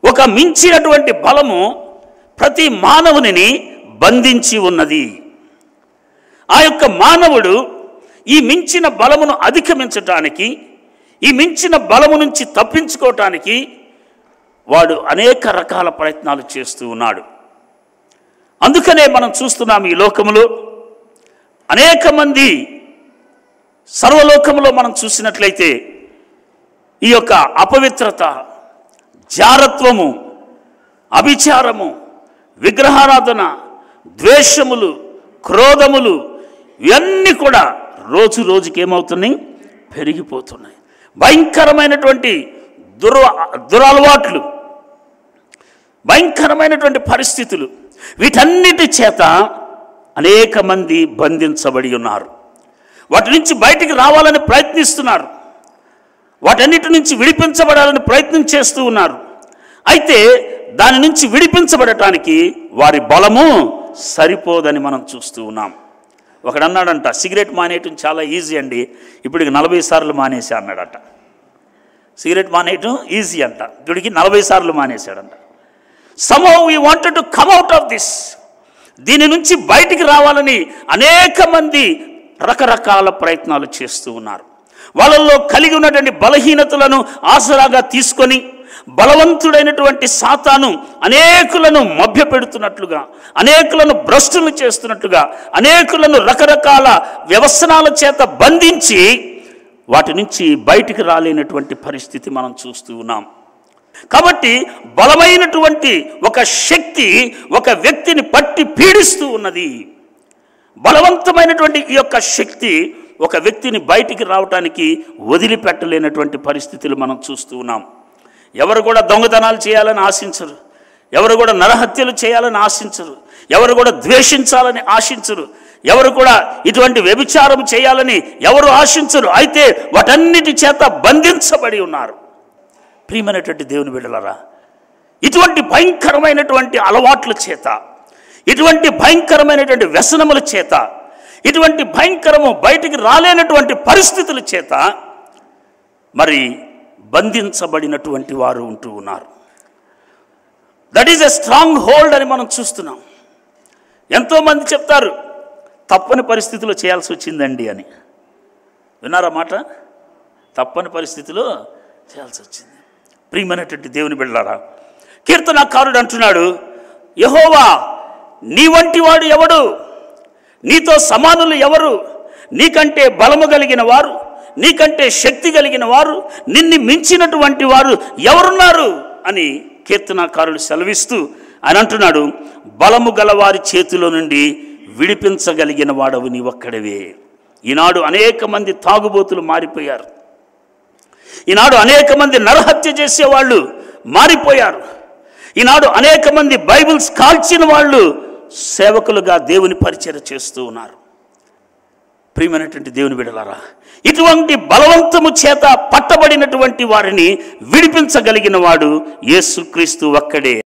ఒక మించినటువంటి బలము ప్రతి మానవునిని బంధించి ఉన్నది ఆ యొక్క మానవుడు ఈ మించిన బలమును అధిగమించటానికి ఈ మించిన బలము నుంచి తప్పించుకోవటానికి వాడు అనేక రకాల ప్రయత్నాలు చేస్తూ ఉన్నాడు అందుకనే మనం చూస్తున్నాం ఈ లోకములో అనేక మంది సర్వలోకములో మనం చూసినట్లయితే ఈ యొక్క అపవిత్రత జారత్వము అభిచారము విగ్రహారాధన ద్వేషములు క్రోధములు ఇవన్నీ కూడా రోజు రోజుకి ఏమవుతున్నాయి పెరిగిపోతున్నాయి భయంకరమైనటువంటి దుర దురలవాట్లు భయంకరమైనటువంటి పరిస్థితులు వీటన్నిటి చేత అనేక మంది బంధించబడి ఉన్నారు వాటి నుంచి బయటికి రావాలని ప్రయత్నిస్తున్నారు వాటన్నిటి నుంచి విడిపించబడాలని ప్రయత్నం చేస్తూ ఉన్నారు అయితే దాని నుంచి విడిపించబడటానికి వారి బలము సరిపోదని మనం చూస్తూ ఉన్నాం ఒకడు అన్నాడంట సిగరెట్ మానేయటం చాలా ఈజీ అండి ఇప్పటికి నలభై సార్లు మానేసా అన్నాడట సిగరెట్ మానేయటం ఈజీ అంట ఇప్పటికి నలభై సార్లు మానేశాడంట somehow we wanted to come out of this దీని నుంచి బయటికి రావాలని అనేక మంది రకరకాల ప్రయత్నాలు చేస్తూ ఉన్నారు వాళ్ళల్లో కలిగి ఉన్నటువంటి బలహీనతలను ఆసరాగా తీసుకొని బలవంతుడైనటువంటి సాతాను అనేకులను మభ్యపెడుతున్నట్లుగా అనేకులను భ్రష్టులు చేస్తున్నట్లుగా అనేకులను రకరకాల వ్యవసనాల చేత బంధించి వాటి నుంచి బయటికి రాలేనటువంటి పరిస్థితి మనం చూస్తూ ఉన్నాం కాబట్టి బలమైనటువంటి ఒక శక్తి ఒక వ్యక్తిని పట్టి పీడిస్తూ ఉన్నది బలవంతమైనటువంటి ఈ యొక్క శక్తి ఒక వ్యక్తిని బయటికి రావటానికి వదిలిపెట్టలేనటువంటి పరిస్థితులు మనం చూస్తూ ఉన్నాం ఎవరు కూడా దొంగతనాలు చేయాలని ఆశించరు ఎవరు కూడా నరహత్యలు చేయాలని ఆశించరు ఎవరు కూడా ద్వేషించాలని ఆశించరు ఎవరు కూడా ఇటువంటి వ్యభిచారం చేయాలని ఎవరు ఆశించరు అయితే వాటన్నిటి చేత బంధించబడి ఉన్నారు ప్రియమైనటువంటి దేవుని బిడ్డలరా ఇటువంటి భయంకరమైనటువంటి అలవాట్ల చేత ఇటువంటి భయంకరమైనటువంటి వ్యసనముల చేత ఇటువంటి భయంకరము బయటికి రాలేనటువంటి పరిస్థితుల చేత మరి బంధించబడినటువంటి వారు ఉంటూ ఉన్నారు that is a stronghold అని మనం చూస్తున్నాం ఎంతోమంది చెప్తారు తప్పని పరిస్థితిలో చేయాల్సి వచ్చిందండి అని విన్నారా మాట తప్పని పరిస్థితిలో చేయాల్సి వచ్చింది ప్రియమైనటువంటి దేవుని బిడ్డలారా కీర్తనకారుడు అంటున్నాడు యహోవా నీ వంటి వాడు ఎవడు నీతో సమానులు ఎవరు నీకంటే బలము కలిగిన వారు నీకంటే శక్తి కలిగిన వారు నిన్ను మించినటువంటి వారు ఎవరున్నారు అని కీర్తనాకారుడు సెలవిస్తూ ఆయన అంటున్నాడు బలము గలవారి చేతిలో నుండి విడిపించగలిగిన వాడవు నీ ఒక్కడవే ఈనాడు అనేక మంది తాగుబోతులు మారిపోయారు ఈనాడు అనేక మంది నరహత్య చేసేవాళ్ళు మారిపోయారు ఈనాడు అనేక మంది బైబిల్స్ కాల్చిన వాళ్ళు సేవకులుగా దేవుని పరిచయం చేస్తూ ఉన్నారు ప్రియమైనటువంటి దేవుని బిడలారా ఇటువంటి బలవంతము చేత పట్టబడినటువంటి వారిని విడిపించగలిగిన వాడు యేసుక్రీస్తు ఒక్కడే